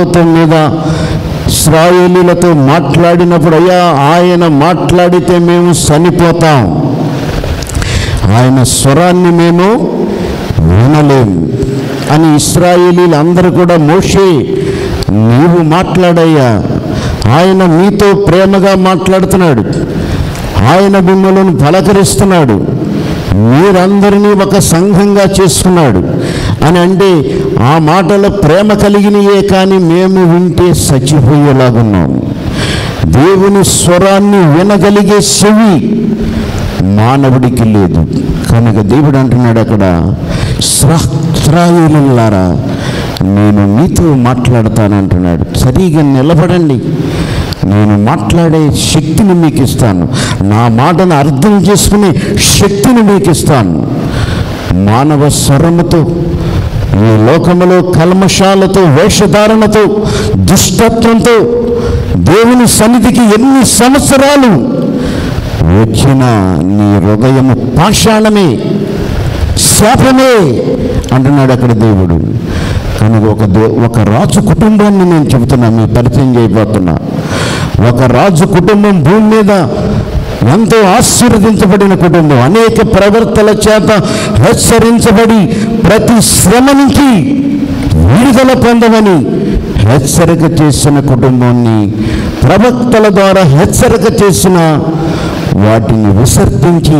పర్వతం మీద ఇస్రాయేలీలతో మాట్లాడినప్పుడు అయ్యా ఆయన మాట్లాడితే మేము చనిపోతాం ఆయన స్వరాన్ని మేము వినలేము అని ఇస్రాయేలీలు అందరూ కూడా మోషే నీవు మాట్లాడయ్యా ఆయన మీతో ప్రేమగా మాట్లాడుతున్నాడు ఆయన మిమ్మల్ని పలకరిస్తున్నాడు మీరందరినీ ఒక సంఘంగా చేసుకున్నాడు అని అంటే ఆ మాటల ప్రేమ కలిగినయే కానీ మేము వింటే చచ్చిపోయేలాగున్నాము దేవుని స్వరాన్ని వినగలిగే చెవి మానవుడికి లేదు కనుక దేవుడు అంటున్నాడు అక్కడ స్రాయులారా నేను మీతో మాట్లాడతానంటున్నాడు సరిగా నిలబడండి నేను మాట్లాడే శక్తిని మీకు ఇస్తాను నా మాటను అర్థం చేసుకునే శక్తిని మీకు ఇస్తాను మానవ స్వరముతో ఈ లోకములో కల్మషాలతో వేషధారణతో దుష్టత్వంతో దేవుని సన్నిధికి ఎన్ని సంవత్సరాలు వచ్చిన నీ హృదయము పాషాణమే శాపమే అంటున్నాడు అక్కడ దేవుడు కనుక ఒక దే ఒక రాజు కుటుంబాన్ని నేను చెబుతున్నా మీ పరిచయం చేయబోతున్నా ఒక రాజు కుటుంబం భూమి మీద ఎంతో ఆశీర్వదించబడిన కుటుంబం అనేక ప్రవర్తల చేత హెచ్చరించబడి ప్రతి శ్రమ నుంచి విడుదల పొందమని హెచ్చరిక చేసిన కుటుంబాన్ని ప్రవక్తల ద్వారా హెచ్చరిక చేసిన వాటిని విసర్జించి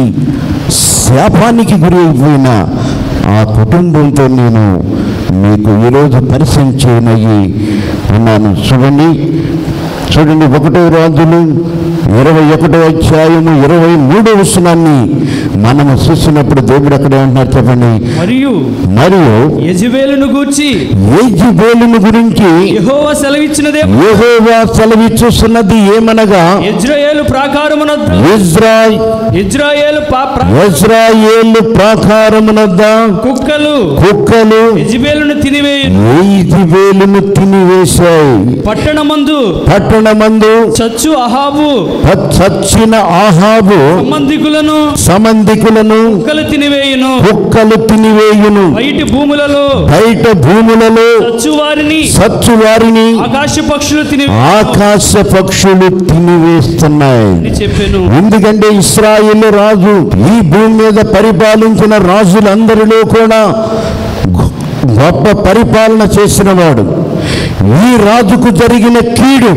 శాపానికి గురి అయిపోయిన ఆ కుటుంబంతో నేను మీకు ఈరోజు పరిచయం చేయనయ్యి ఉన్నాను చూడండి చూడండి ఒకటో రాజులు ఇరవై ఒకటో అధ్యాయము ఇరవై మూడో వచనాన్ని మనము చూసినప్పుడు దేవుడు అక్కడ ఏమంటున్నారు చెప్పండి మరియు మరియు యజబేలును గూర్చి ఏజిబేలుని గురించి యెహోవా సెలవిచ్చినదే యెహోవా సెలవిచ్చుస్తున్నది ఏమనగా ఇజ్రాయేలు ప్రాకారమున ఇజ్రాయ్ ఇజ్రాయేలు పా- ప్రా- ఇజ్రాయేలు ప్రాకారమునద్ద కుక్కలు కుక్కలు యజబేలును తినివేయు ఏజిబేలును తినివేశాయి పట్టణమందు పట్టణమందు చచ్చు అహాబు ప- చచ్చిన ఆహాబు సంబంధికులను సంబంధికులను కుక్కలు తినివేయును కుక్కలు తినివేయును బయటి భూములలో బయట భూములలో చచ్చు వారిని సచ్చు వారిని ఆకాశ పక్షులు తిని ఆకాశ పక్షులు తినివేస్తున్నాయి అని చెప్పాను ఎందుకంటే ఇస్రాయేల్ రాజు ఈ భూమి మీద పరిపాలించిన రాజులందరిలో కూడా గొ- గొప్ప పరిపాలన చేసినవాడు ఈ రాజుకు జరిగిన కీడు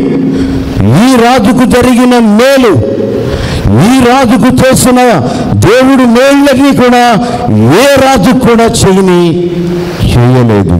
ఈ రాజుకు జరిగిన మేలు ఈ రాజుకు చేసిన దేవుడు మేళ్ళని కూడా ఏ రాజు కూడా చేయని చేయలేదు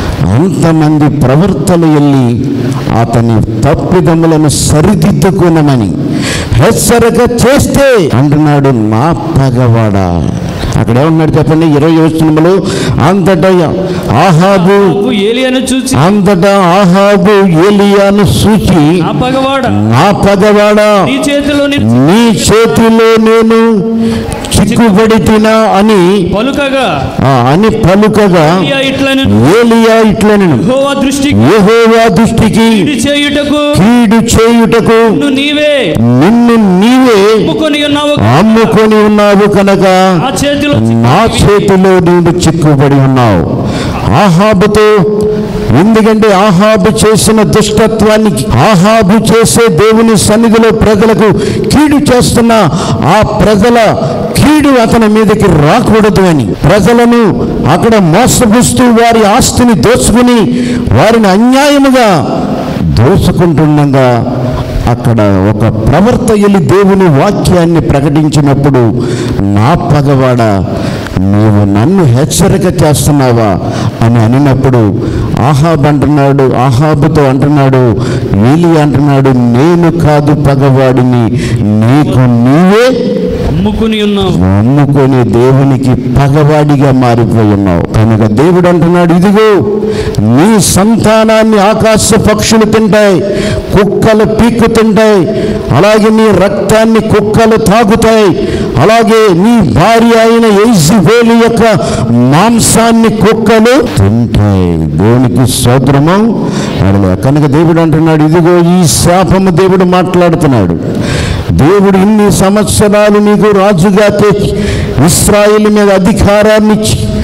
అంతమంది ప్రవర్తలు వెళ్ళి అతని తప్పిదములను సరిదిద్దుకునమని హెచ్చరిక చేస్తే అంటున్నాడు నా పగవాడా అక్కడ ఏమన్నాడు చెప్పండి ఇరవై వచనములు అంతటా ఆహాబు అహాబు ఏలియాను చూచి అంతటా ఆహాబు ఏలియాను సూచి నా పగవాడ నా పగవాడా నీ చేతిలోని నీ చేతిలో నేను చిక్కుబడి తినా అని పలుకగా ఆ, అని పలుకగా ఏలియా ఇట్లను ఏలియా ఇట్లనెను యెహోవా దృష్టికి యెహోవా దృష్టికి కీడు చేయుటకు కీడు చేయుటకు నిన్ను నీవే నిన్ను నీవే అమ్ముకొని ఉన్నావు అమ్ముకొని ఉన్నావు కనుక ఆ చేతిలో నా చేతిలో నీవు చిక్కుబడి ఉన్నావు ఆహాబుతో ఎందుకంటే ఆహాబు చేసిన దుష్టత్వానికి ఆహాబు చేసే దేవుని సన్నిధిలో ప్రజలకు కీడు చేస్తున్న ఆ ప్రజల కీడు అతని మీదకి రాకూడదు అని ప్రజలను అక్కడ మోసపుస్తూ వారి ఆస్తిని దోచుకుని వారిని అన్యాయముగా దోచుకుంటుండగా అక్కడ ఒక ప్రవర్త వెళ్ళి దేవుని వాక్యాన్ని ప్రకటించినప్పుడు నా పగవాడ నీవు నన్ను హెచ్చరిక చేస్తున్నావా అని అనినప్పుడు ఆహాబ్ అంటున్నాడు ఆహాబుతో అంటున్నాడు నీలి అంటున్నాడు నేను కాదు పగవాడిని నీకు నీవే అమ్ముకుని ఉన్నావు నమ్ముకొని దేవునికి పగవాడిగా మారిపోయి ఉన్నావు కనుక దేవుడు అంటున్నాడు ఇదిగో నీ సంతానాన్ని ఆకాశ పక్షులు తింటాయి కుక్కలు పీక్కు తింటాయి అలాగే నీ రక్తాన్ని కుక్కలు తాగుతాయి అలాగే నీ భార్య అయిన ఎయిజిబేలు యొక్క మాంసాన్ని కుక్కలు తింటాయి దేవునికి స్తోత్రము అడలే కనుక దేవుడు అంటున్నాడు ఇదిగో ఈ శాపము దేవుడు మాట్లాడుతున్నాడు దేవుడు ఇన్ని సంవత్సరాలు నీకు రాజుగా తెచ్చి ఇస్రాయిల్ మీద అధికారాన్ని ఇచ్చి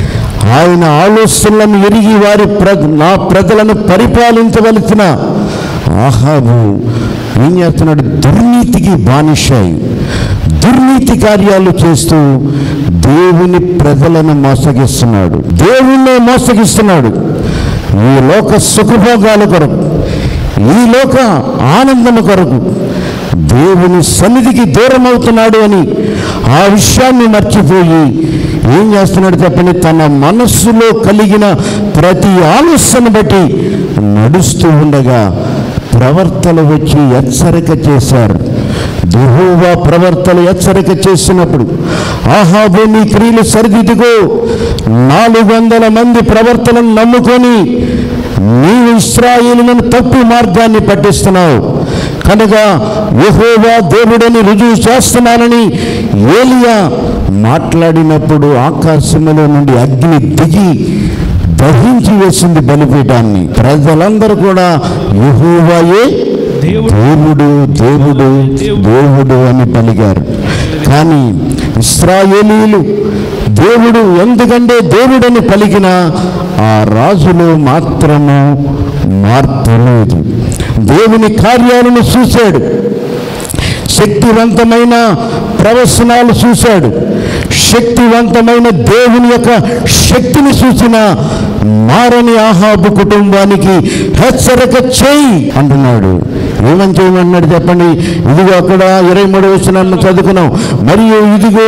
ఆయన ఆలోచనలను ఎరిగి వారి ప్ర నా ప్రజలను పరిపాలించవలసిన ఆహాబు ఏం చేస్తున్నాడు దుర్నీతికి బానిషాయి దుర్నీతి కార్యాలు చేస్తూ దేవుని ప్రజలను మోసగిస్తున్నాడు దేవుణ్ణే మోసగిస్తున్నాడు ఈ లోక సుఖభోగాల కొరకు ఈ లోక ఆనందము కొరకు దేవుని సన్నిధికి దూరం అవుతున్నాడు అని ఆ విషయాన్ని మర్చిపోయి ఏం చేస్తున్నాడు చెప్పండి తన మనస్సులో కలిగిన ప్రతి ఆలోచన బట్టి నడుస్తూ ఉండగా ప్రవర్తలు వచ్చి హెచ్చరిక చేశారు దుహోవా ప్రవర్తలు హెచ్చరిక చేసినప్పుడు ఆహాబు నీ క్రియలు సరిదిద్దుకో నాలుగు వందల మంది ప్రవర్తలను నమ్ముకొని నీవు ఇస్రాయేలులను తప్పు మార్గాన్ని పట్టిస్తున్నావు కనుక యెహోవా దేవుడని రుజువు చేస్తున్నానని ఏలియా మాట్లాడినప్పుడు ఆకాశములో నుండి అగ్ని దిగి దహించి వేసింది బలిపీఠాన్ని ప్రజలందరూ కూడా యెహోవాయే దేవుడు. దేవుడు దేవుడు దేవుడు అని పలికారు కానీ ఇస్రాయేలీలు దేవుడు ఎందుకంటే దేవుడని పలికిన ఆ రాజులు మాత్రము మార్పు లేదు దేవుని కార్యాలను చూశాడు శక్తివంతమైన ప్రవచనాలు చూశాడు శక్తివంతమైన దేవుని యొక్క శక్తిని చూసిన మారని ఆహాబు కుటుంబానికి హెచ్చరిక చేయి అంటున్నాడు ఏమని చేయమన్నాడు చెప్పండి ఇదిగో అక్కడ ఇరవై మూడు వచ్చిన చదువుకున్నాం మరియు ఇదిగో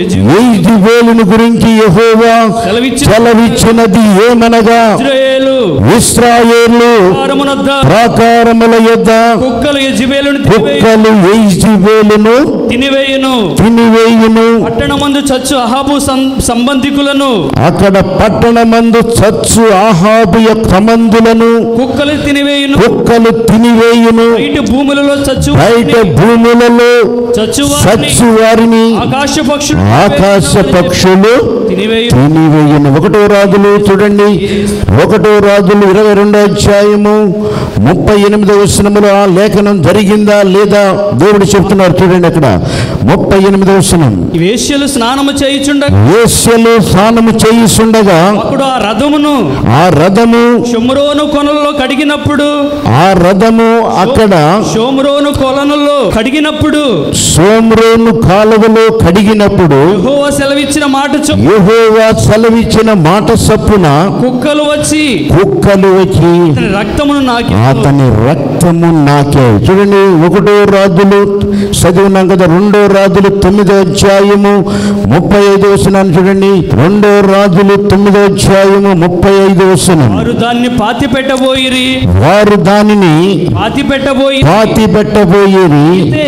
ఐదు వేలుని గురించి యెహోవా సెలవిచ్చి- సెలవిచ్చినది ఏమనగా ఇజ్రాయేలు ఇస్రాయేలు ద్వారమునొద్ద ప్రాకారముల యొద్ద కుక్కలు యజ్బేలును తినివేయు కుక్కలు వేలును తినివేయును తినివేయును పట్టణమందు చచ్చు అహాబు సం- సంబంధికులను అక్కడ పట్టణమందు చచ్చు ఆహాబు యొక్క మందులను కుక్కలు తినివేయును కుక్కలు తినివేయును బయట భూములలో చచ్చు బయట భూములలో చచ్చు చచ్చు వారిని ఆకాశ పక్షులు ఆకాశ పక్షులు తినివేయు తినివేయను ఒకటో రాజులు చూడండి ఒకటో రాజులు ఇరవై రెండో అధ్యాయము ముప్పై ఎనిమిదో వచనములో ఆ లేఖనం జరిగిందా లేదా దేవుడు చెప్తున్నారు చూడండి అక్కడ ముప్పై ఎనిమిదో వచనం ఈ వేశ్యలు స్నానము చేయుచుండగా వేశ్యలు స్నానము చేయిస్తుండగా అప్పుడు ఆ రథమును ఆ రథము షొమ్రోను కొనల్లో కడిగినప్పుడు ఆ రథము అక్కడ షోమ్రోను కొలనుల్లో కడిగినప్పుడు సోమ్రోను కాలువలో కడిగినప్పుడు యెహోవా సెలవిచ్చిన మాట చొప్పున యెహోవా సెలవిచ్చిన మాట సప్పున కుక్కలు వచ్చి కుక్కలు వచ్చి అతని రక్తమును నాకి అతని రక్తము నాకే చూడండి ఒకటో రాజులు చదివినాం కదా రెండో రాజులు తొమ్మిదో అధ్యాయము ముప్పై ఐదు వచనాన్ని చూడండి రెండో రాజులు తొమ్మిదో అధ్యాయము ముప్పై ఐదు వచనం వారు దాన్ని పాతి పెట్టబోయిరి వారు దానిని పాతి పెట్టబోయి పాతి పెట్టబోయేది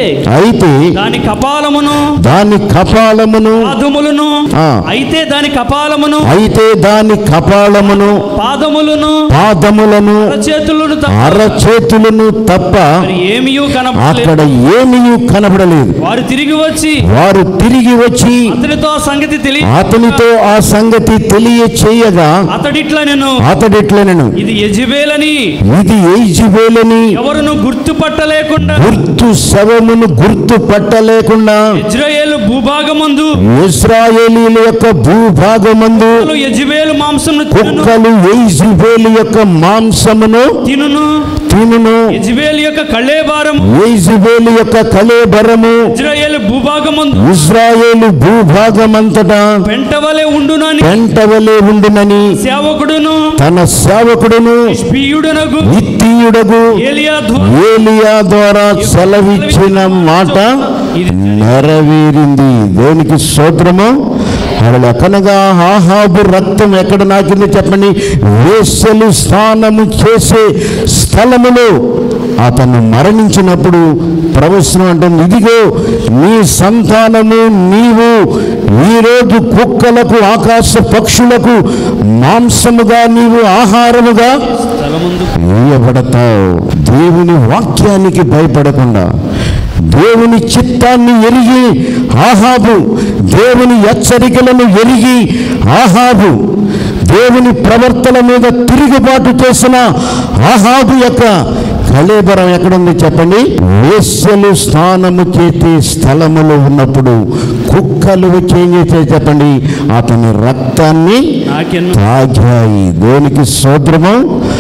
అయితే దాని కపాలమును దాని కపాలమును పాదములను ఆ. అయితే దాని కపాలమును అయితే దాని కపాలమును పాదములను పాదములను చేతులను అరచేతులను తప్ప ఏమీ కనపడలేదు అక్కడ ఏమీ కనబడలేదు వారు తిరిగి వచ్చి వారు తిరిగి వచ్చి అతనితో ఆ సంగతి తెలియ అతనితో ఆ సంగతి తెలియచేయగా అతడిట్లా నేను అతడిట్లనను ఇది యజబేలని ఇది ఏజిబేలని ఎవరును గుర్తుపట్టలేకుండా గుర్తు శవమును గుర్తు పట్టలేకుండా ఇజ్రాయేలు భూభాగమందు ఇస్రాయేలీల యొక్క భూభాగమందు యజబేలు మాంసమును తినును కుక్కలు ఏజిబేలు యొక్క మాంసమును తినును తినును యజబేలు యొక్క కళ్ళేబారం ఏజిబేలు యొక్క కలేబరము ఇజ్రాయేలు భూభాగమందు ఇస్రాయేలు భూభాగమంతటా పెంటవలే ఉండునని పెంటవలే ఉండునని సేవకుడును తన సేవకుడును స్పీయుడునగు నిత్యుడగు ఏలియా ద్వారా ఏలియా ద్వారా సెలవిచ్చిన మాట నెరవేరింది దేవునికి స్తోత్రము అక్కడ కనుక ఆహాబు రక్తం ఎక్కడ నాకింది చెప్పండి వేసలు స్నానము చేసే స్థలములో అతను మరణించినప్పుడు ప్రవచనం అంటుంది ఇదిగో నీ సంతానము నీవు ఈరోజు కుక్కలకు ఆకాశ పక్షులకు మాంసముగా నీవు ఆహారముగా స్థలముందు వేయబడతావు దేవుని వాక్యానికి భయపడకుండా దేవుని చిత్తాన్ని ఎరిగి ఆహాబు దేవుని హెచ్చరికలను ఎరిగి ఆహాబు దేవుని ప్రవర్తన మీద తిరుగుబాటు చేసిన ఆహాబు యొక్క కళేబరం ఎక్కడుంది చెప్పండి వేశ్యలు స్నానము చేసే స్థలములో ఉన్నప్పుడు కుక్కలు వచ్చి ఏం చేసే చెప్పండి అతని రక్తాన్ని నాకెన్ను తాగాయి దేవునికి సోద్రము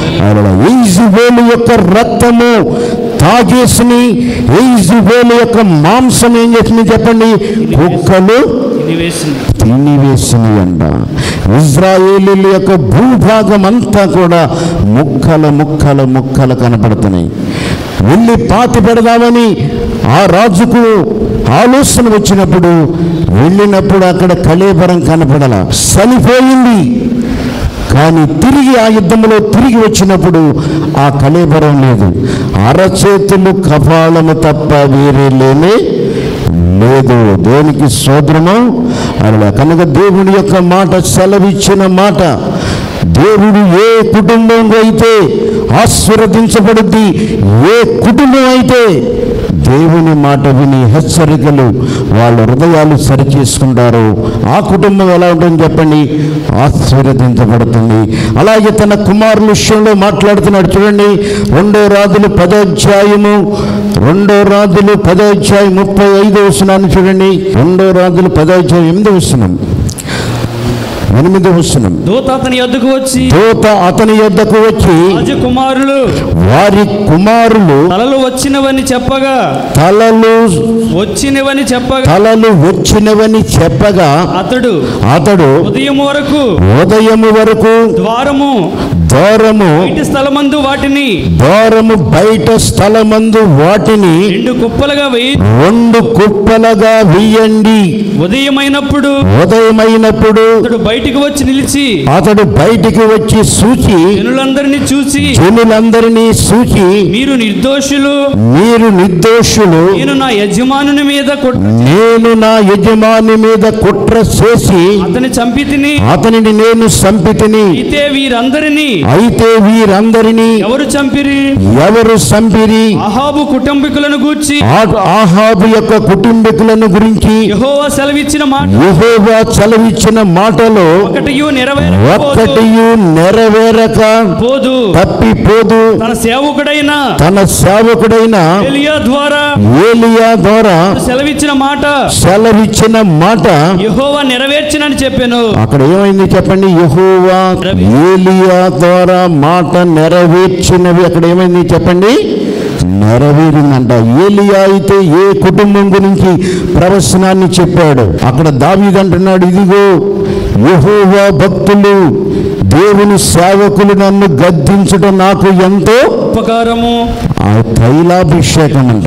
ఈజువేలు యొక్క రక్తము తాగేసి ఈజువేలు యొక్క మాంసం ఏం చేసింది చెప్పండి కుక్కలు తినివేసింది తినివేసినవి అంట ఇజ్రాయేలీల యొక్క భూభాగం అంతా కూడా ముక్కల ముక్కల ముక్కలు కనపడుతున్నాయి వెళ్ళి పాతి పెడదామని ఆ రాజుకు ఆలోచన వచ్చినప్పుడు వెళ్ళినప్పుడు అక్కడ కళేబరం కనపడల చనిపోయింది కానీ తిరిగి ఆ యుద్ధంలో తిరిగి వచ్చినప్పుడు ఆ కళేబరం లేదు అరచేతులు కపాలము తప్ప వేరే లేనే లేదు దేవునికి సోదరము అలా కనుక దేవుని యొక్క మాట సెలవిచ్చిన మాట దేవుడు ఏ కుటుంబంలో అయితే ఆశీర్వదించబడుద్ది ఏ కుటుంబం అయితే దేవుని మాట విని హెచ్చరికలు వాళ్ళ హృదయాలు సరిచేసుకుంటారు ఆ కుటుంబం ఎలా ఉంటుంది చెప్పండి ఆశీర్వదించబడుతుంది అలాగే తన కుమారుల విషయంలో మాట్లాడుతున్నాడు చూడండి రెండో రాజులు పదోధ్యాయము రెండో రాజులు పదోధ్యాయం ముప్పై ఐదో వస్తున్నాను చూడండి రెండో రాజులు పదోధ్యాయం ఎనిమిది వస్తున్నాం ఎనిమిది వస్తున్నాం దూత అతని యొద్దకు వచ్చి దూత అతని యొద్దకు వచ్చి రాజకుమారులు వారి కుమారులు తలలు వచ్చినవని చెప్పగా తలలు వచ్చినవని చెప్పగా తలలు వచ్చినవని చెప్పగా అతడు అతడు ఉదయం వరకు ఉదయము వరకు ద్వారము దూరము బయటి స్థలమందు వాటిని దూరము బయట స్థలమందు వాటిని రెండు కుప్పలుగా వేయి రెండు కుప్పలుగా వెయ్యండి ఉదయమైనప్పుడు ఉదయమైనప్పుడు అతడు బయటికి వచ్చి నిలిచి అతడు బయటికి వచ్చి సూచి జనులందరినీ చూసి జనులందరినీ సూచి మీరు నిర్దోషులు మీరు నిర్దోషులు నేను నా యజమానుని మీద కొట్- నేను నా యజమాని మీద కుట్ర చేసి అతని చంపి తిని అతనిని నేను సంపితిని అయితే వీరందరినీ అయితే వీరందరినీ ఎవరు చంపిరి ఎవరు సంపిరి అహాబు కుటుంబీకులను గూర్చి ఆ- ఆహాబు యొక్క కుటుంబీకులను గురించి యెహోవా సెలవిచ్చిన మాట యెహోవా చలవిచ్చిన మాటలో ఒకటియు నెరవేరకపోదు ఒక్కటియు నెరవేరక పోదు తప్పిపోదు తన సేవకుడైన తన సేవకుడైన ఎలియా ద్వారా ఏలియా ద్వారా సెలవిచ్చిన మాట సెలవిచ్చిన మాట యెహోవా నెరవేర్చినని చెప్పాను అక్కడ ఏమైంది చెప్పండి యెహోవా ఏలియా ద్వారా మాట నెరవేర్చినవి అక్కడ ఏమైంది చెప్పండి నెరవేరిందంట ఏలియా అయితే ఏ కుటుంబం గురించి ప్రవచనాన్ని చెప్పాడు అక్కడ దావీదంటున్నాడు ఇదిగో యెహోవా భక్తులు దేవుని సేవకులు నన్ను గద్దించడం నాకు ఎంతో ఉపకారము ఆ తైలాభిషేకం అంట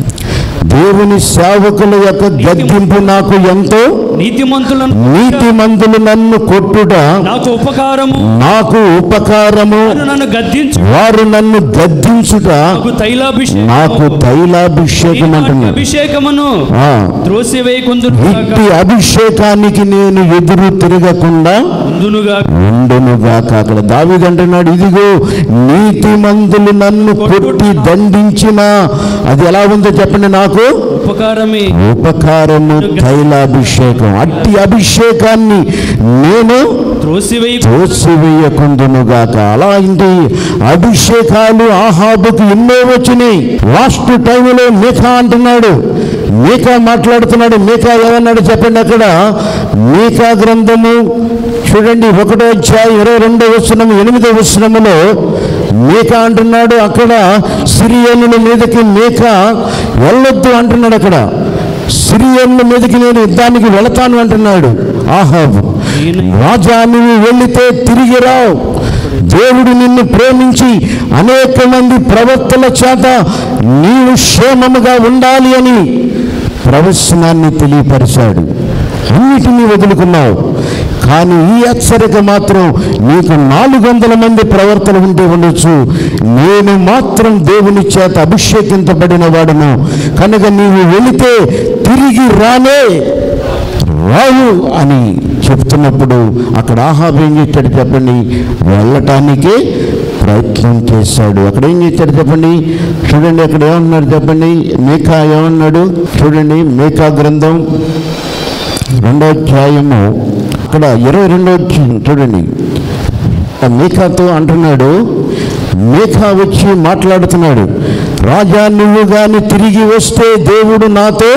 దేవుని సేవకుల యొక్క గద్దింపు నాకు ఎంతో నీతిమంతులను నీతిమంతులు నన్ను కొట్టుట నాకు ఉపకారము నాకు ఉపకారము వారు నన్ను గద్దించు వారు నన్ను గద్దించుట నాకు తైలాభిషేకం నాకు తైలాభిషేకం అంటున్నాడు అభిషేకమును ఆ, త్రోసివేయకుందును ఇట్టి అభిషేకానికి నేను ఎదురు తిరగకుండా ముందునుగా ఉండునుగాక అక్కడ దావిదంటున్నాడు ఇదిగో నీతిమంతులు నన్ను కొట్టి దండించిన అది ఎలా ఉందో చెప్పండి నాకు ఉపకారమే ఉపకారము తైలాభిషేకం అట్టి అభిషేకాన్ని నేను త్రోసివేయ తోసివేయకుందునుగాక అలాంటి అభిషేకాలు ఆహాబుకు ఎన్నో వచ్చినాయి లాస్ట్ టైంలో మీకా అంటున్నాడు మీకా మాట్లాడుతున్నాడు మీకా ఏమన్నాడు చెప్పండి అక్కడ మీకా గ్రంథము చూడండి ఒకటో అధ్యాయం ఇరవై రెండో వచనము ఎనిమిదో వచనములో మీకా అంటున్నాడు అక్కడ సిరియనుల మీదకి మీకా వెళ్ళొద్దు అంటున్నాడు అక్కడ సిరియనుల మీదకి నేను యుద్ధానికి వెళతాను అంటున్నాడు ఆహాబు రాజా నువ్వు వెళితే తిరిగి రావు దేవుడు నిన్ను ప్రేమించి అనేక మంది ప్రవక్తల చేత నీవు క్షేమముగా ఉండాలి అని ప్రవచనాన్ని తెలియపరిచాడు అన్నిటినీ వదులుకున్నావు కానీ ఈ హెచ్చరిక మాత్రం నీకు నాలుగు వందల మంది ప్రవర్తన ఉంటే ఉండొచ్చు నేను మాత్రం దేవుని చేత అభిషేకించబడిన వాడును కనుక నీవు వెళితే తిరిగి రానే రావు అని చెప్తున్నప్పుడు అక్కడ ఆహాబ్ ఏం చేశాడు చెప్పండి వెళ్ళటానికి ప్రయత్నం చేశాడు అక్కడ ఏం చేశాడు చెప్పండి చూడండి అక్కడ ఏమన్నాడు చెప్పండి మేకా ఏమన్నాడు చూడండి మేకా గ్రంథం రెండో అధ్యాయము అక్కడ ఇరవై రెండో అధ్యాయం చూడండి మీకాతో అంటున్నాడు మీకా వచ్చి మాట్లాడుతున్నాడు రాజా నువ్వు గాని తిరిగి వస్తే దేవుడు నాతో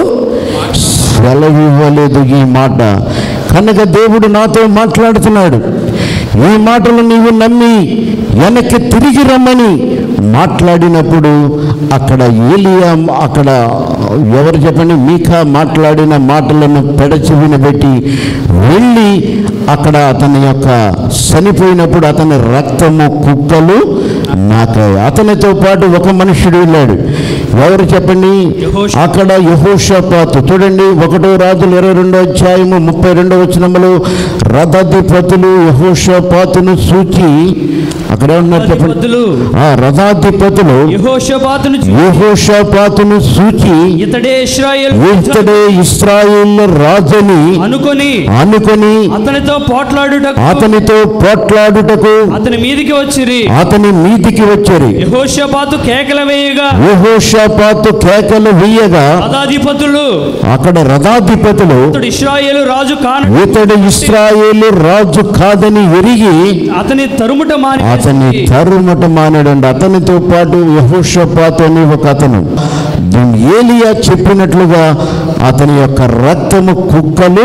సెలవివ్వలేదు ఈ మాట కనుక దేవుడు నాతో మాట్లాడుతున్నాడు ఈ మాటలు నీవు నమ్మి వెనక్కి తిరిగి రమ్మని మాట్లాడినప్పుడు అక్కడ ఏలియా అక్కడ ఎవరు చెప్పండి మీకా మాట్లాడిన మాటలను పెడచెవిన పెట్టి వెళ్ళి అక్కడ అతని యొక్క చనిపోయినప్పుడు అతని రక్తము కుక్కలు నాకాయి అతనితో పాటు ఒక మనుషుడు వెళ్ళాడు ఎవరు చెప్పండి యెహోషా. అక్కడ యహోషపాతు చూడండి ఒకటో రాజులు ఇరవై రెండో అధ్యాయము ముప్పై రెండో వచనములు రథాధిపతులు యహోషపాతును సూచి అక్కడ ఉన్నారు చెప్పండి రథాధిపతులు ఆ రథాధిపతులు యెహోషాపాతును చూ- యహోషపాతును సూచి ఇతడే ఇశ్రాయేల్ ఇతడే ఇస్రాయేల్ రాజుని అనుకొని అనుకొని అతనితో పోట్లాడుటకు అతనితో పోట్లాడుటకు అతని మీదికి వచ్చిరి అతని మీదికి వచ్చారు యెహోషాపాతు కేకల వేయగా యహోషపాతు కేకలు వేయగా రథాధిపతులు అక్కడ రథాధిపతులు అతడు ఇశ్రాయేలు రాజు కాన ఇతడు ఇస్రాయేలు రాజు కాదని ఎరిగి అతని తరుముట మాని అతని తరుమట మానాడండి అతనితో పాటు యహోషపాతు అని ఒక అతను దీన్ని ఏలియా చెప్పినట్లుగా అతని యొక్క రక్తము కుక్కలు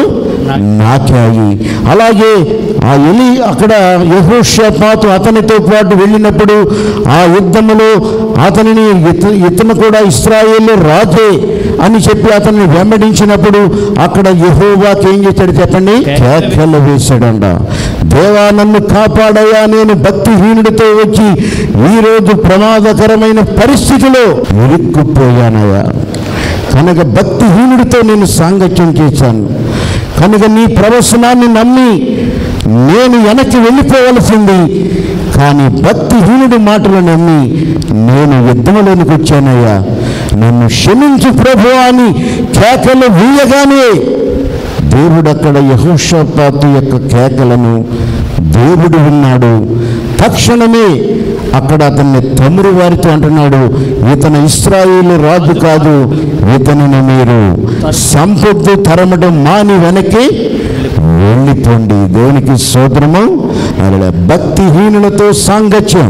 నాకాయి అలాగే ఆ ఎలి అక్కడ యహోషపాతు అతనితో పాటు వెళ్ళినప్పుడు ఆ యుద్ధములో అతనిని ఇత- ఇతను కూడా ఇస్రాయేల్ రాజే అని చెప్పి అతన్ని వెంబడించినప్పుడు అక్కడ యహోవాకి ఏం చేశాడు చెప్పండి కేకలు వేశాడంట దేవా నన్ను కాపాడయా నేను భక్తిహీనుడితో వచ్చి ఈరోజు ప్రమాదకరమైన పరిస్థితిలో ఇరుక్కుపోయానయ్యా కనుక భక్తిహీనుడితో నేను సాంగత్యం చేశాను కనుక నీ ప్రవచనాన్ని నమ్మి నేను వెనక్కి వెళ్ళిపోవలసింది కానీ భక్తిహీనుడి మాటలు నమ్మి నేను యుద్ధంలోనికి వచ్చానయ్యా నన్ను క్షమించు ప్రభు అని కేకలు వీయగానే దేవుడు అక్కడ యహోషపాతు యొక్క కేకలను దేవుడు విన్నాడు తక్షణమే అక్కడ అతన్ని తమ్ముడు వారితో అంటున్నాడు ఇతను ఇస్రాయేలు రాజు కాదు ఇతనిని మీరు సంపత్తు తరమడం మాని వెనక్కి వెళ్ళిపోండి దేవునికి సోదరము అలా భక్తిహీనులతో సాంగత్యం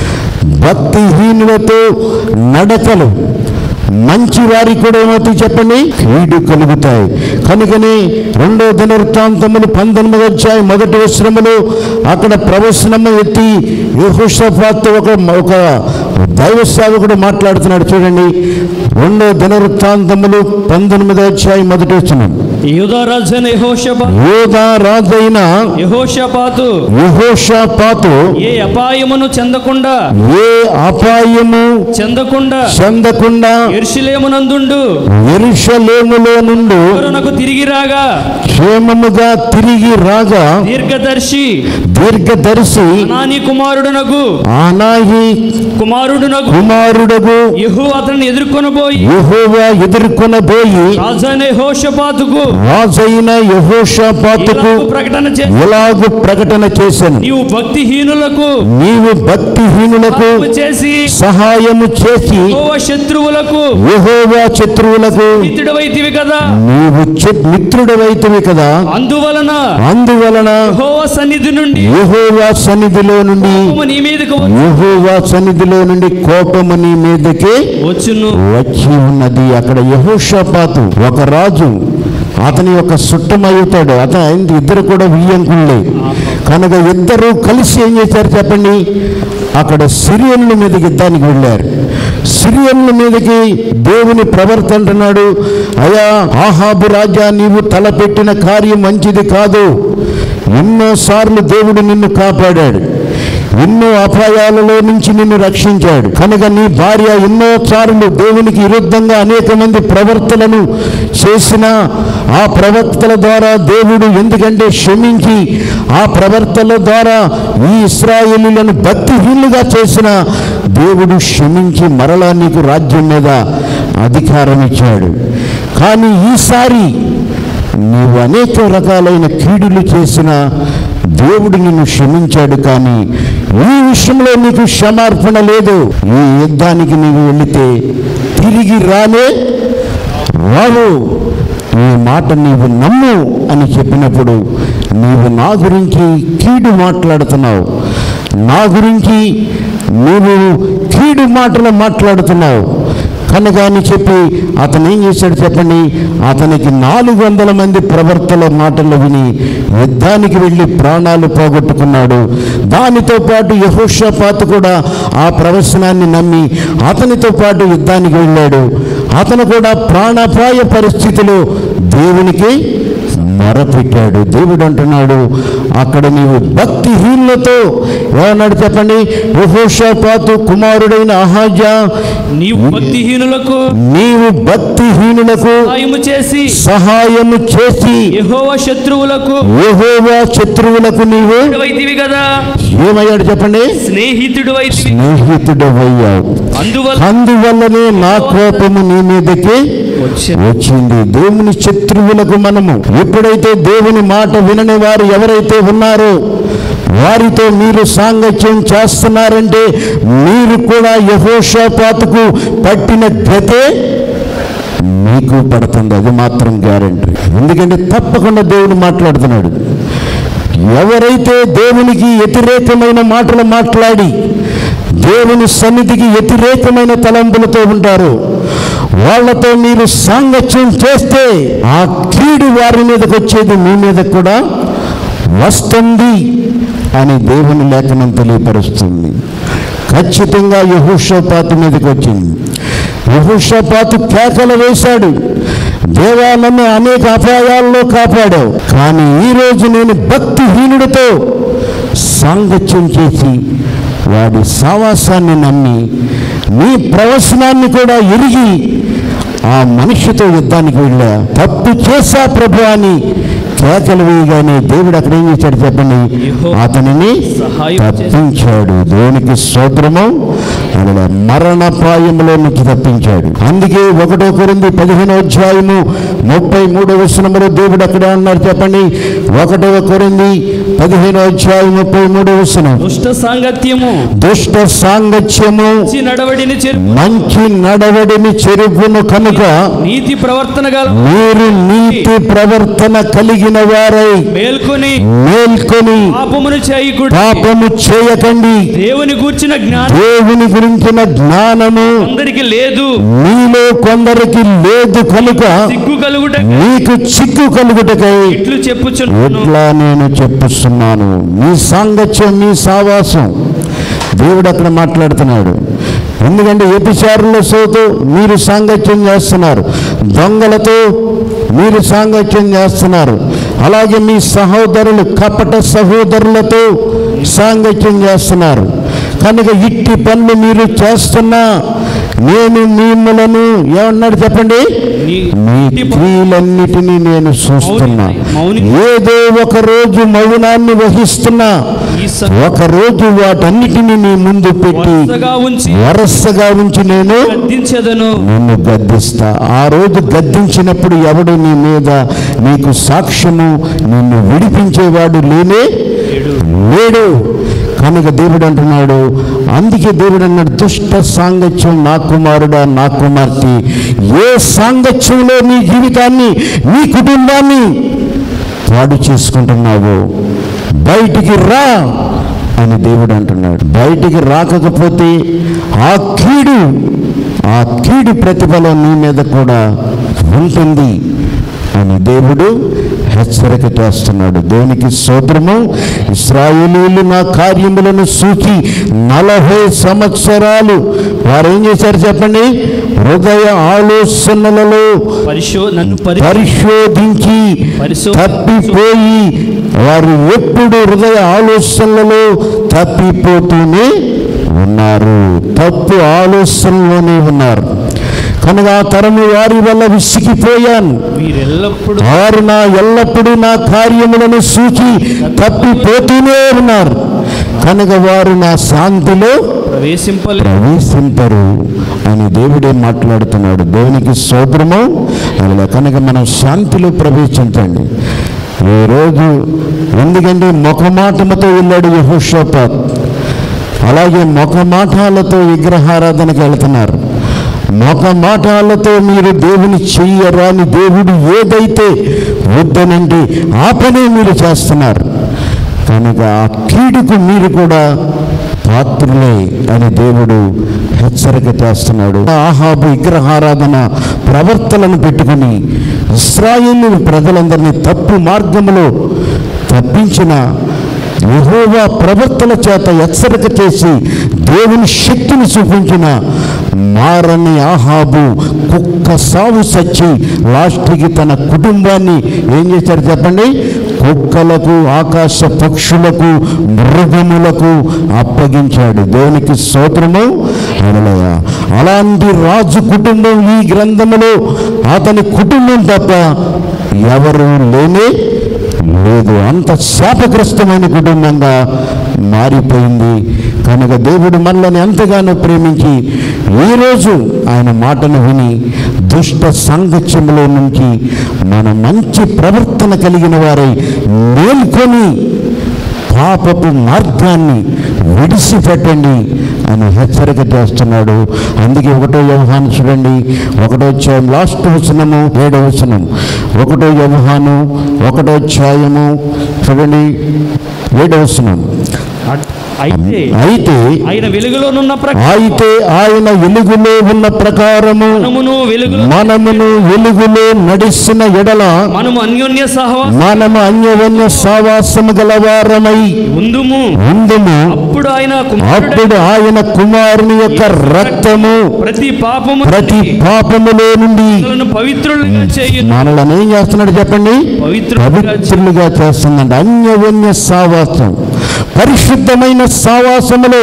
భక్తిహీనులతో నడకలు మంచి వారికి కూడా ఏమవుతాయి చెప్పండి కీడు కలుగుతాయి కనుకనే రెండో దినవృత్తాంతములు పంతొమ్మిది వచ్చాయి మొదటి వస్త్రములు అక్కడ ప్రవచనము ఎత్తి యహోషపాత్ ఒక ఒక దైవ సేవకుడు మాట్లాడుతున్నాడు చూడండి రెండో దినవృత్తాంతములు పంతొమ్మిది వచ్చాయి మొదటి వచనం యూదా రాజైన యెహోషాపా యోధా రాజైన యెహోషాపాతు యహోషపాతు ఏ అపాయమును చెందకుండా ఏ అపాయము చెందకుండా చెందకుండా ఎర్షిలేమునందుండు ఎరుషలేములో నుండి నాకు తిరిగి రాగా క్షేమముగా తిరిగి రాగా దీర్ఘదర్శి దీర్ఘదర్శి నాని కుమారుడునగు ఆనాహి కుమారుడునగు కుమారుడగు యెహూ అతన్ని ఎదుర్కొనబోయి యెహోవా ఎదుర్కొనబోయి రాజైన యెహోషాపాతుకు రాజైన యహోషపాతుకు ఇలాగు ప్రకటన చే ఎలాగు ప్రకటన చేశాను నీవు భక్తిహీనులకు నీవు భక్తిహీనులకు పాపము చేసి సహాయము చేసి యెహోవా శత్రువులకు యెహోవా శత్రువులకు మిత్రుడవైతివి కదా నీవు చె- మిత్రుడవైతివి కదా అందువలన అందువలన యెహోవా సన్నిధి నుండి యెహోవా సన్నిధిలో నుండి కోపము నీ మీదకు యెహోవా సన్నిధిలో నుండి కోపము నీ మీదకి వచ్చును వచ్చి ఉన్నది అక్కడ యహోషపాతు ఒక రాజు అతని యొక్క సుట్టమవుతాడు అతను ఆయన ఇద్దరు కూడా వియ్యంకుళ్ళే కనుక ఇద్దరు కలిసి ఏం చేశారు చెప్పండి అక్కడ సిరియన్ల మీదకి యుద్ధానికి వెళ్ళారు సిరియన్ల మీదకి దేవుని ప్రవర్త అంటున్నాడు అయా ఆహాబు రాజా నీవు తలపెట్టిన కార్యం మంచిది కాదు ఎన్నోసార్లు దేవుడు నిన్ను కాపాడాడు ఎన్నో అపాయాలలో నుంచి నిన్ను రక్షించాడు కనుక నీ భార్య ఎన్నో సార్లు దేవునికి విరుద్ధంగా అనేక మంది ప్రవర్తనలు చేసిన ఆ ప్రవర్తన ద్వారా దేవుడు ఎందుకంటే క్షమించి ఆ ప్రవర్తన ద్వారా ఈ ఇస్రాయేలీలను భక్తిహీనులుగా చేసిన దేవుడు క్షమించి మరలా నీకు రాజ్యం మీద అధికారం ఇచ్చాడు కానీ ఈసారి నీవు అనేక రకాలైన కీడులు చేసిన దేవుడు నిన్ను క్షమించాడు కానీ ఈ విషయంలో నీకు క్షమార్పణ లేదు ఈ యుద్ధానికి నీవు వెళితే తిరిగి రానే రావు ఈ మాట నీవు నమ్ము అని చెప్పినప్పుడు నీవు నా గురించి కీడు మాట్లాడుతున్నావు నా గురించి నీవు కీడు మాటలు మాట్లాడుతున్నావు కనుక అని చెప్పి అతను ఏం చేశాడు చెప్పండి అతనికి నాలుగు వందల మంది ప్రవర్తల మాటలు విని యుద్ధానికి వెళ్ళి ప్రాణాలు పోగొట్టుకున్నాడు దానితో పాటు యహోషపాతు కూడా ఆ ప్రవచనాన్ని నమ్మి అతనితో పాటు యుద్ధానికి వెళ్ళాడు అతను కూడా ప్రాణాపాయ పరిస్థితిలో దేవునికి మొరపెట్టాడు దేవుడు అంటున్నాడు అక్కడ నీవు భక్తిహీనులతో ఏమన్నాడు చెప్పండి యహోషపాతు కుమారుడైన అహాజా నీవు భక్తిహీనులకు నీవు భక్తిహీనులకు సహాయము చేసి సహాయము చేసి యెహోవా శత్రువులకు యెహోవా శత్రువులకు నీవు వైతివి కదా ఏమయ్యాడు చెప్పండి స్నేహితుడు వైతివి స్నేహితుడు అయ్యావు అందువల్ల అందువల్లనే నా కోపము నీ మీదకి వచ్చి వచ్చింది దేవుని శత్రువులకు మనము ఎప్పుడైతే దేవుని మాట వినని వారు ఎవరైతే ఉన్నారో వారితో మీరు సాంగత్యం చేస్తున్నారంటే మీరు కూడా యహోషాపాతుకు పట్టిన గతే మీకు పడుతుంది అది మాత్రం గ్యారంటీ ఎందుకంటే తప్పకుండా దేవుడు మాట్లాడుతున్నాడు ఎవరైతే దేవునికి వ్యతిరేకమైన మాటలు మాట్లాడి దేవుని సన్నిధికి వ్యతిరేకమైన తలంపులతో ఉంటారో వాళ్ళతో మీరు సాంగత్యం చేస్తే ఆ కీడు వారి మీదకి వచ్చేది మీ మీద కూడా వస్తుంది అని దేవుని లేఖనం తెలియపరుస్తుంది ఖచ్చితంగా యహోషపాతు మీదకి వచ్చింది యహోషపాతు కేకలు వేశాడు దేవా నన్ను అనేక అపాయాల్లో కాపాడావు కానీ ఈరోజు నేను భక్తిహీనుడితో సాంగత్యం చేసి వాడి సావాసాన్ని నమ్మి నీ ప్రవచనాన్ని కూడా ఎరిగి ఆ మనిషితో యుద్ధానికి వెళ్ళా తప్పు చేశా ప్రభు అని కేకలు వేయగానే దేవుడు అక్కడ ఏం చేశాడు చెప్పండి అతనిని సహాయం చేశాడు. తప్పించాడు దేవునికి స్తోత్రము అలా మరణపాయంలో నుంచి తప్పించాడు అందుకే ఒకటో కొరింది పదిహేనో అధ్యాయము ముప్పై మూడవ వచనములో దేవుడు అక్కడ అన్నారు చెప్పండి ఒకటవ కొరింది పదిహేనో అధ్యాయం ముప్పై మూడవ వచనం దుష్ట సాంగత్యము దుష్ట సాంగత్యము మంచి నడవడిని చెరు మంచి నడవడిని చెరుపును కనుక నీతి ప్రవర్తన గల మీరు నీతి ప్రవర్తన కలిగిన వారై మేల్కొని మేల్కొని పాపమును చేయకూడదు పాపము చేయకండి దేవుని గూర్చిన జ్ఞానం దేవుని గురించిన జ్ఞానము అందరికి లేదు మీలో కొందరికి లేదు కనుక సిగ్గు కలుగుట మీకు చిక్కు కలుగుటకై ఇట్లు చెప్పుచున్నాను ఎట్లా నేను చెప్పుస్తున్నాను మీ సాంగత్యం మీ సావాసం దేవుడు అక్కడ మాట్లాడుతున్నాడు ఎందుకంటే వ్యభిచారులతో మీరు సాంగత్యం చేస్తున్నారు దొంగలతో మీరు సాంగత్యం చేస్తున్నారు అలాగే మీ సహోదరులు కపట సహోదరులతో సాంగత్యం చేస్తున్నారు కనుక ఇట్టి పనులు మీరు చేస్తున్నా నేను మిమ్మలను ఏమన్నాడు చెప్పండి నీ- మీ ఇట్టి పనులు క్రియలన్నిటినీ నేను చూస్తున్నా మౌని- ఏదో ఒక రోజు మౌనాన్ని వహిస్తున్నా ఈ స- ఒక రోజు వాటన్నిటిని నీ ముందు పెట్టి వరుసగా ఉంచి వరసగా ఉంచి నేను గద్దించదను నిన్ను గద్దిస్తా ఆ రోజు గద్దించినప్పుడు ఎవడు నీ మీద నీకు సాక్ష్యము నిన్ను విడిపించేవాడు లేనే లేడు కనుక దేవుడు అంటున్నాడు అందుకే దేవుడు అన్నాడు దుష్ట సాంగత్యం నా కుమారుడా నా కుమార్తె ఏ సాంగత్యంలో నీ జీవితాన్ని నీ కుటుంబాన్ని పాడు చేసుకుంటున్నావో బయటికి రా అని దేవుడు అంటున్నాడు బయటికి రాకపోతే ఆ కీడు ఆ కీడు ప్రతిఫలం నీ మీద కూడా ఉంటుంది అని దేవుడు హెచ్చరిక చేస్తున్నాడు దేవునికి సోదరము ఇస్రాయేలీలు నా కార్యములను సూచి నలభై సంవత్సరాలు వారు ఏం చేశారు చెప్పండి హృదయ ఆలోచనలలో పరిశో నన్ను పరి పరిశోధించి పరిశో- తప్పిపోయి వారు ఎప్పుడు హృదయ ఆలోచనలలో తప్పిపోతూనే ఉన్నారు తప్పు ఆలోచనలోనే ఉన్నారు కనుక ఆ తరము వారి వల్ల విసిగిపోయాను వీరెల్లప్పుడు వారు నా ఎల్లప్పుడూ నా కార్యములను సూచి తప్పిపోతూనే ఉన్నారు కనుక వారు నా శాంతిలో ప్రవేశింపలే ప్రవేశింపరు అని దేవుడే మాట్లాడుతున్నాడు దేవునికి సోదరము అలా కనుక మనం శాంతిలో ప్రవేశించండి ఈ రోజు ఎందుకంటే ముఖమాటముతో వెళ్ళాడు యహోషోపాత్ అలాగే ముఖమాటాలతో విగ్రహారాధనకి వెళ్తున్నారు ముఖమాటాలతో మీరు దేవుని చెయ్యరాని దేవుడు ఏదైతే వద్దనంటే ఆ పనే మీరు చేస్తున్నారు కనుక ఆ కీడుకు మీరు కూడా పాత్రులే అని దేవుడు హెచ్చరిక చేస్తున్నాడు ఆహాబు విగ్రహారాధన ప్రవర్తనను పెట్టుకుని ఇస్రాయేలు ప్రజలందరినీ తప్పు మార్గములో తప్పించిన యెహోవా ప్రవర్తన చేత హెచ్చరిక చేసి దేవుని శక్తిని చూపించిన మారని ఆహాబు కుక్క సావు సచ్చి లాస్ట్కి తన కుటుంబాన్ని ఏం చేశారు చెప్పండి కుక్కలకు ఆకాశ పక్షులకు మృగములకు అప్పగించాడు దేవునికి స్తోత్రము హల్లెలూయ అలాంటి రాజు కుటుంబం ఈ గ్రంథములో అతని కుటుంబం తప్ప ఎవరు లేనే లేదు అంత శాపగ్రస్తమైన కుటుంబంగా మారిపోయింది కనుక దేవుడు మనల్ని ఎంతగానో ప్రేమించి ఈరోజు ఆయన మాటను విని దుష్ట సాంగత్యంలో నుంచి మన మంచి ప్రవర్తన కలిగిన వారై మేల్కొని పాపపు మార్గాన్ని విడిచిపెట్టండి అని హెచ్చరిక చేస్తున్నాడు అందుకే ఒకటో వ్యవహాను చూడండి ఒకటో అధ్యాయం లాస్ట్ వచనము ఏడో వచనం ఒకటో వ్యవహాను ఒకటో అధ్యాయము చూడండి ఏడో వచనం అయితే అయితే ఆయన వెలుగులోనున్న ప్రకారం అయితే ఆయన వెలుగులో ఉన్న ప్రకారము మనమును వెలుగులో మనమును వెలుగులో నడిచిన ఎడల మనము అన్యోన్య సహవాసం మనము అన్యవన్య సావాసము గలవారమై ఉందుము ఉందుము అప్పుడు ఆయన కుమారుడై అప్పుడు ఆయన కుమారుని యొక్క రక్తము ప్రతి పాపము ప్రతి పాపములో నుండి మనలను పవిత్రులుగా చేయు మనల్ని ఏం చేస్తున్నాడు చెప్పండి పవిత్రులుగా చేయు. పవిత్రులుగా చేస్తుందండి అన్యవన్య సావాసం పరిశుద్ధమైన సావాసములో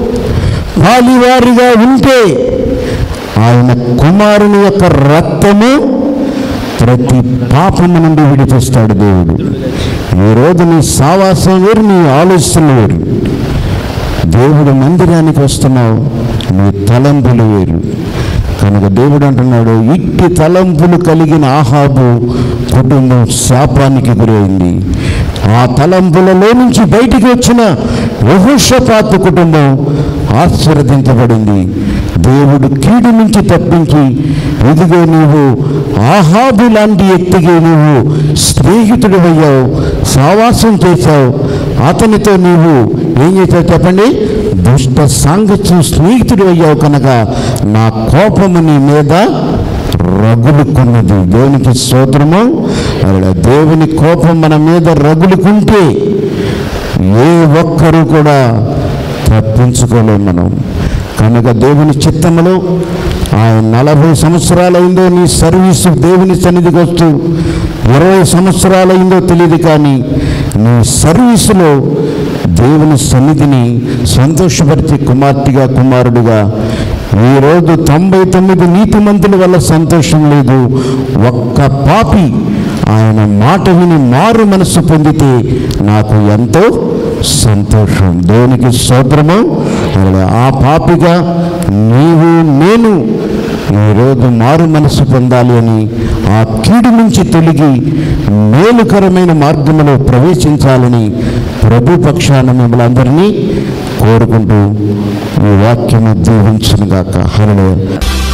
పాలివారిగా ఉంటే ఆయన కుమారుని యొక్క రక్తము ప్రతి పాపము నుండి విడిపిస్తాడు దేవుడు ఈరోజు నీ సావాసం వేరు నీ ఆలోచనలు వేరు దేవుడు మందిరానికి వస్తున్నావు నీ తలంపులు వేరు కనుక దేవుడు అంటున్నాడు ఇట్టి తలంపులు కలిగిన ఆహాబు కుటుంబం శాపానికి గురైంది ఆ తలంపులలో నుంచి బయటికి వచ్చిన యహోషపాతు కుటుంబం ఆశీర్వదించబడింది దేవుడు కీడు నుంచి తప్పించి ఇదిగో నీవు ఆహాబు లాంటి వ్యక్తికి నీవు స్నేహితుడు అయ్యావు సావాసం చేశావు అతనితో నీవు ఏం చేశావు చెప్పండి దుష్ట సాంగత్యం స్నేహితుడు అయ్యావు కనుక నా కోపము నీ మీద రగులుకున్నది దేవునికి స్తోత్రము అలా దేవుని కోపం మన మీద రగులుకుంటే ఏ ఒక్కరు కూడా తప్పించుకోలేము మనం కనుక దేవుని చిత్తములో ఆయన నలభై సంవత్సరాలైందో నీ సర్వీసు దేవుని సన్నిధికి వస్తూ ఇరవై సంవత్సరాలైందో తెలియదు కానీ నీ సర్వీసులో దేవుని సన్నిధిని సంతోషపరిచే కుమార్తెగా కుమారుడుగా ఈరోజు తొంభై తొమ్మిది నీతిమంతుల వల్ల సంతోషం లేదు ఒక్క పాపి ఆయన మాట విని మారు మనస్సు పొందితే నాకు ఎంతో సంతోషం దేవునికి స్తోత్రము అలా ఆ పాపిగా నీవు నేను ఈరోజు మారు మనసు పొందాలి అని ఆ కీడు నుంచి తొలగి మేలుకరమైన మార్గంలో ప్రవేశించాలని ప్రభు పక్షాన మిమ్మల్ని అందరినీ కోరుకుంటూ ఈ వాక్యము దీవించునుగాక హలో